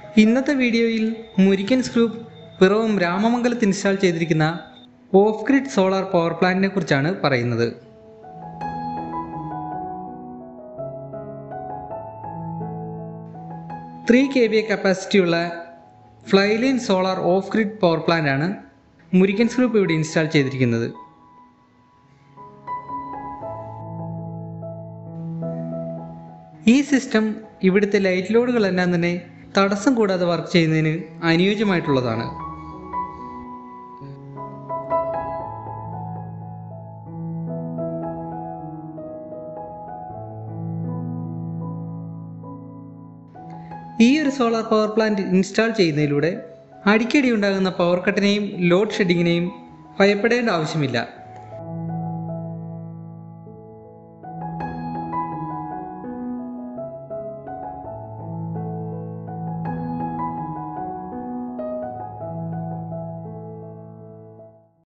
ഇന്നത്തെ വീഡിയോയിൽ മുരിക്കൻസ് ഗ്രൂപ്പ് പിറവം രാമമംഗലത്ത് ഇൻസ്റ്റാൾ ചെയ്തിരിക്കുന്ന ഓഫ് ഗ്രിഡ് സോളാർ പവർ പ്ലാന്റിനെ കുറിച്ചാണ് പറയുന്നത് ത്രീ കെ വി എ കപ്പാസിറ്റിയുള്ള ഫ്ലൈലൈൻ solar off grid power plant ആണ് മുരിക്കൻസ് ഗ്രൂപ്പ് ഇവിടെ ഇൻസ്റ്റാൾ ചെയ്തിരിക്കുന്നത് ഈ സിസ്റ്റം ഇവിടുത്തെ ലൈറ്റ് ലോഡുകളെല്ലാം തന്നെ തടസ്സം കൂടാതെ വർക്ക് ചെയ്യുന്നതിന് അനുയോജ്യമായിട്ടുള്ളതാണ് ഈ ഒരു സോളാർ പവർ പ്ലാന്റ് ഇൻസ്റ്റാൾ ചെയ്യുന്നതിലൂടെ അടിക്കടി ഉണ്ടാകുന്ന പവർ കട്ടിനെയും ലോഡ് ഷെഡിങ്ങിനെയും ഭയപ്പെടേണ്ട ആവശ്യമില്ല